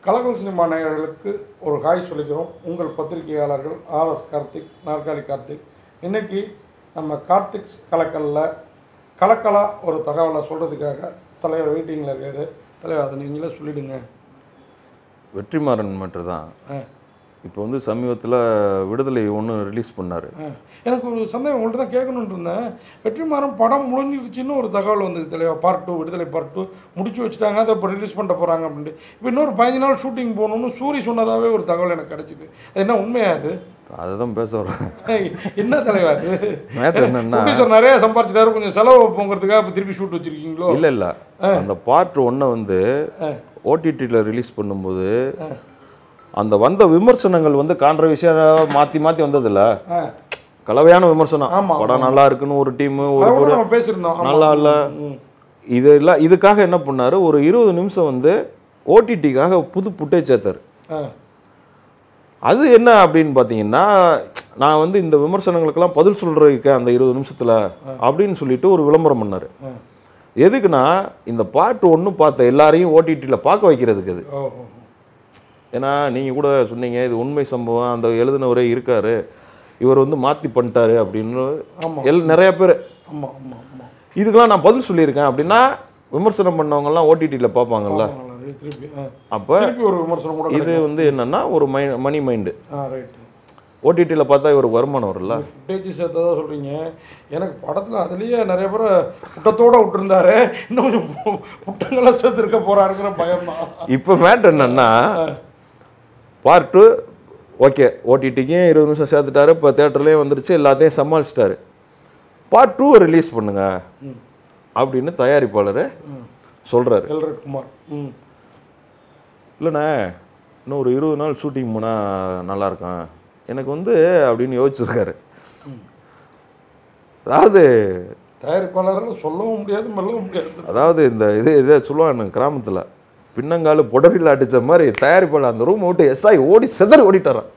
கலகல் cinema நேயர்களுக்கு ஒரு hi சொல்லிக்கிறோம் உங்கள் பத்திரிகையாளர்கள் ஆர்எஸ் கார்த்திக் நாற்காலி கார்த்திக் இன்னைக்கு நம்ம கார்த்திக் கலக்கல்ல கலக்கலா ஒரு தகவலை சொல்கிறதுக்காக தலைவர் வெயிட்டிங்கில் இருக்காரு தலைவர் அதை நீங்களே சொல்லிடுங்க வெற்றிமாறன் மட்டும் தான் ஆ இப்போ வந்து சமீபத்தில் விடுதலை ஒன்று ரிலீஸ் பண்ணார் ஆ. எனக்கு ஒரு சந்தேகம் உங்கள்கிட்ட தான் கேட்கணுன்ட்டு இருந்தேன் வெற்றிமாறன் படம் முடிஞ்சிருச்சுன்னு ஒரு தகவல் வந்தது தலைவர் part two Viduthalai part two முடிச்சு வச்சுட்டாங்க அதை இப்போ ரிலீஸ் பண்ண போகிறாங்க அப்படின்ட்டு இப்போ இன்னொரு பதினஞ்சு நாள் ஷூட்டிங் போகணும்னு சூரி சொன்னதாகவே ஒரு தகவல் எனக்கு கிடைச்சிது அது என்ன உண்மையா அது அதை தான் பேச வரேன் ஏய், என்ன தலைவர் அது மேட்ரு என்னன்னா ப்ரொடியூசர் நிறைய சம்பாரிச்சிட்டாரு கொஞ்சம் செலவு வைப்போங்கிறதுக்காக இப்போ திருப்பி ஷூட் வச்சிருக்கீங்களோ இல்லை இல்லை அந்த பார்ட் ஒன்றை வந்து ஓடிடியில் ரிலீஸ் பண்ணும்போது அந்த வந்த விமர்சனங்கள் வந்து கான்ட்ரவர்ஷியாக மாற்றி மாற்றி வந்ததில்ல ஆ கலவையான விமர்சனம் ஆமா, படம் நல்லா இருக்குன்னு ஒரு டீமு ஒரு அதை கூட ஒரு நம்ம பேசியிருந்தோம் ஆமா. நல்லா இல்லை ம். இது இல்லை இதுக்காக என்ன பண்ணாரு ஒரு இருபது நிமிஷம் வந்து ஓடிடிக்காக புது புட்டேஜ் சேர்த்தாரு ஆ அது என்ன அப்படின்னு பார்த்தீங்கன்னா நான் வந்து இந்த விமர்சனங்களுக்கெல்லாம் பதில் சொல்றதுக்கு அந்த இருபது நிமிஷத்தில் அப்படின்னு சொல்லிட்டு ஒரு விளம்பரம் பண்ணார் ஆ. எதுக்குன்னா இந்த பாட்டு ஒன்று பார்த்த எல்லாரையும் ஓடிடியில் பார்க்க வைக்கிறதுக்கு அது ஓ ஓ, ஓ. ஏன்னா நீங்கள் கூட சொன்னீங்க இது உண்மை சம்பவம் அந்த எழுதினவரே இருக்காரு இவர் வந்து மாற்றி பண்ணிட்டாரு அப்படின்னு ஆமா. எல் நிறைய பேர் ஆமாம் ஆமாம் ஆமாம் இதுக்கெல்லாம் நான் பதில் சொல்லியிருக்கேன் அப்படின்னா விமர்சனம் பண்ணவங்கலாம் ஓடிடியில் பார்ப்பாங்கல்ல ஆமாம் திருப்பி ஆ அப்போ திருப்பி ஒரு விமர்சனம் கூட இது வந்து என்னன்னா ஒரு மை மணி மைண்டு ஆ ரைட்டு ஓடிடியில் பார்த்தா இவருக்கு வருமானம் வரும்ல ஃபுட்டேஜ் சேர்த்ததா சொல்கிறீங்க எனக்கு படத்தில் அதுலேயே நிறைய பேர் புட்டத்தோடு விட்டுருந்தாரு இன்னும் கொஞ்சம் பு- புட்டங்களாம் சேர்த்துருக்க போகிறாருங்கிற பயம்தான் இப்போ மேட் என்னன்னா பார்ட் டூ ஓகே ஓடிடிக்கும் இருபது நிமிஷம் சேர்த்துட்டாரு இப்போ தேட்டர்லேயும் வந்துருச்சு எல்லாத்தையும் சமாளிச்சிட்டாரு பார்ட் டூவை ரிலீஸ் பண்ணுங்க ம். அப்படின்னு தயாரிப்பாளர் ம் சொல்கிறாரு எல்ரட் குமார் ம் இல்லைண்ணே இன்னும் ஒரு இருபது நாள் ஷூட்டிங் போனால் நல்லாயிருக்கும் எனக்கு வந்து அப்படின்னு யோசிச்சிருக்காரு அதாவது தயாரிப்பாளர்கள் சொல்லவும் முடியாது மெல்லவும் முடியாது அதாவது இந்த இது இதை சொல்லுவாங்க கிராமத்தில் பின்னங்காலு புடரில் அடித்த மாதிரி தயாரிப்பாளர் அந்த ரூம் விட்டு எஸ்ஐ ஓடி செதறி ஓடிட்டாரான்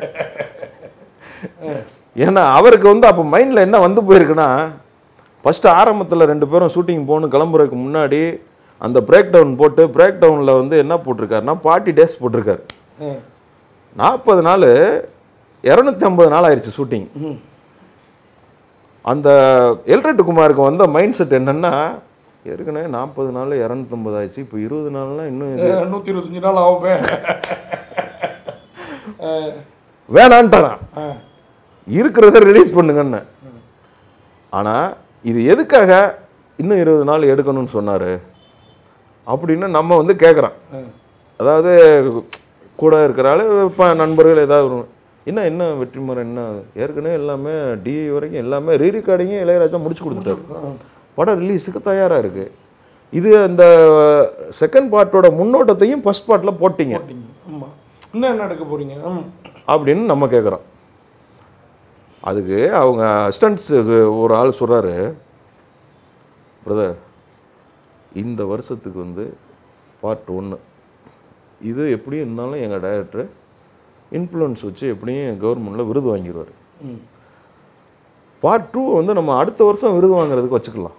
ஏன்னா அவருக்கு வந்து அப்போ மைண்டில் என்ன வந்து போயிருக்குன்னா ஃபஸ்ட்டு ஆரம்பத்தில் ரெண்டு பேரும் ஷூட்டிங் போகணும் கிளம்புறதுக்கு முன்னாடி அந்த பிரேக் டவுன் போட்டு பிரேக் டவுனில் வந்து என்ன போட்டிருக்காருன்னா பார்ட்டி டேஸ் போட்டிருக்காரு ஆ. நாற்பது நாள் இரநூத்தி ஐம்பது நாள் ஆயிடுச்சு ஷூட்டிங் ம் அந்த எல்ரெட்டு குமாருக்கு வந்த மைண்ட் செட் என்னன்னா ஏற்கனவே நாற்பது நாள் இரநூத்தம்பது ஆயிடுச்சு இப்போ இருபது நாள்லாம் இன்னும் இது நூற்றி இருபத்தஞ்சி நாள் ஆகுமே வேணான்ட்டாரான் ஆ இருக்கிறத ரிலீஸ் பண்ணுங்கன்னு ஆனால் இது எதுக்காக இன்னும் இருபது நாள் எடுக்கணும்னு சொன்னார் அப்படின்னு நம்ம வந்து கேட்குறோம் ஆ அதாவது கூட இருக்கிற ஆள் இப்போ நண்பர்கள் ஏதாவது ஒரு என்ன என்ன வெற்றிமுறை என்ன ஏற்கனவே எல்லாமே டிஐ வரைக்கும் எல்லாமே ரீ ரெக்கார்டிங்கே இளையராஜா முடிச்சு கொடுத்துட்டாரு ஆ. படம் ரிலீஸுக்கு தயாராக இருக்குது இது அந்த செகண்ட் பார்ட்டோட முன்னோட்டத்தையும் ஃபர்ஸ்ட் பார்ட்டில் போட்டிங்க போட்டீங்க ஆமாம் இன்னும் என்ன எடுக்க போகிறீங்க ம் அப்படின்னு நம்ம கேட்குறோம் அதுக்கு அவங்க அசிஸ்டன்ட்ஸ் ஒரு ஆள் சொல்கிறாரு பிரதர் இந்த வருஷத்துக்கு வந்து பார்ட் ஒன்று இது எப்படியும் இருந்தாலும் எங்கள் டைரக்டர் இன்ஃப்ளூயன்ஸ் வச்சு எப்படியும் கவர்மெண்ட்டில் விருது வாங்கிடுவார் ம் பார்ட் டூ வந்து நம்ம அடுத்த வருஷம் விருது வாங்குறதுக்கு வச்சுக்கலாம்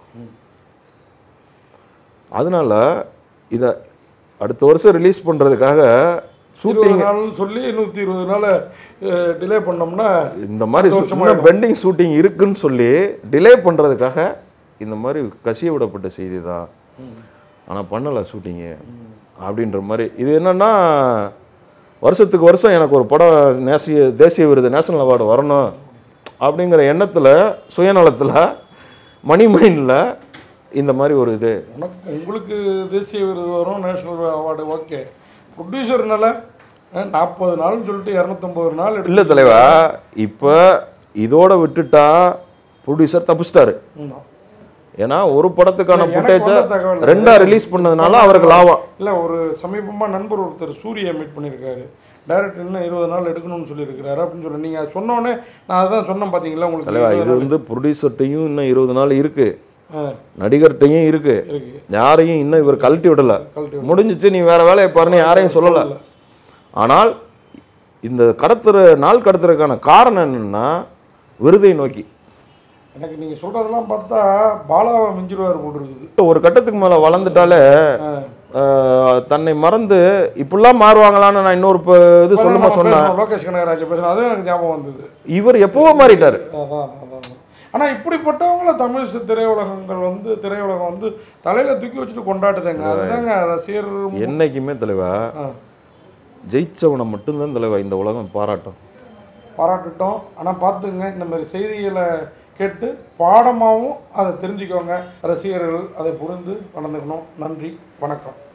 அதனால இதை அடுத்த வருஷம் ரிலீஸ் பண்ணுறதுக்காக இருபது ஷூட்டிங் நாள்னு சொல்லி நூற்றி இருபது நாள் டிலே பண்ணோம்னா இந்த மாதிரி பெண்டிங் ஷூட்டிங் இருக்குன்னு சொல்லி டிலே பண்ணுறதுக்காக இந்த மாதிரி கசிய விடப்பட்ட செய்தி தான் ஆனால் பண்ணலை ஷூட்டிங்கு அப்படின்ற மாதிரி இது என்னன்னா வருஷத்துக்கு வருஷம் எனக்கு ஒரு படம் நேசிய தேசிய விருது நேஷனல் அவார்டு வரணும் அப்படிங்கிற எண்ணத்தில் சுயநலத்தில் மணி மைண்டில் இந்த மாதிரி ஒரு இது உனக்கு உங்களுக்கு தேசிய விருது வரும் நேஷனல் அவார்டு ஓகே ப்ரொடியூசர்னால நாற்பது நாள்னு சொல்லிட்டு இரநூத்தம்பது நாள் எடுத்து- இல்லை தலைவா இப்போ இதோட விட்டுட்டா ப்ரொடியூசர் தப்பிச்சிட்டாரு ம். ஏன்னா ஒரு படத்துக்கான இல்ல, எனக்கு ஃபுட்டேஜை வந்த தகவல் ரெண்டா ரிலீஸ் பண்ணதுனால அவருக்கு லாபம் இல்லை ஒரு சமீபமாக நண்பர் ஒருத்தர் சூர்யா மீட் பண்ணியிருக்காரு டைரக்டர் இன்னும் இருபது நாள் எடுக்கணும்னு சொல்லியிருக்கிறாரு அப்படின்னு சொல்லி நீங்கள் சொன்னோடனே நான் அதான் சொன்னேன் பார்த்தீங்களா உங்களுக்கு தலைவா இருபது இது நாள் வந்து ப்ரொடியூசர்ட்டையும் இன்னும் இருபது நாள் இருக்கு ஆ, நடிகர்கிட்டையும் இருக்கு இருக்கு யாரையும் இன்னும் இவர் கழட்டி விடல கழட்டி முடிஞ்சிச்சு நீ வேற வேலையை பாருன்னு யாரையும் சொல்லல ஆனால் இந்த கடத்துற நாள் கடத்துறதுக்கான காரணம் என்னன்னா விருதை நோக்கி எனக்கு நீங்கள் சொல்கிறதெல்லாம் பார்த்தா பாலாவை மிஞ்சிருவார் போல் இருக்குது ஒரு கட்டத்துக்கு மேலே வளர்ந்துட்டாலே ஆ, ஆஹ், தன்னை மறந்து இப்படிலாம் மாறுவாங்களான்னு நான் இன்னொரு ப- இது சொல்லுமா சொன்னேன் லோகேஷ் கனகராஜ் பேசுனேன் அதுவும் எனக்கு ஞாபகம் வந்தது இவர் எப்பவோ மாறிட்டாரு அதான் அதான், அதான் ஆனால் இப்படிப்பட்டவங்கள தமிழ் சி- திரையுலகங்கள் வந்து திரையுலகம் வந்து தலையில தூக்கி வச்சுட்டு கொண்டாடுதுங்க அதுதாங்க ரசிகர் என்னைக்குமே தலைவா ஆ, ஜெயிச்சவனை மட்டும்தான் தலைவா இந்த உலகம் பாராட்டும் பாராட்டுட்டோம் ஆனால் பார்த்துங்க இந்த மாதிரி செய்திகளை கேட்டு பாடமாகவும் அதை தெரிஞ்சுக்கோங்க ரசிகர்கள் அதை புரிந்து நடந்துக்கணும் நன்றி வணக்கம்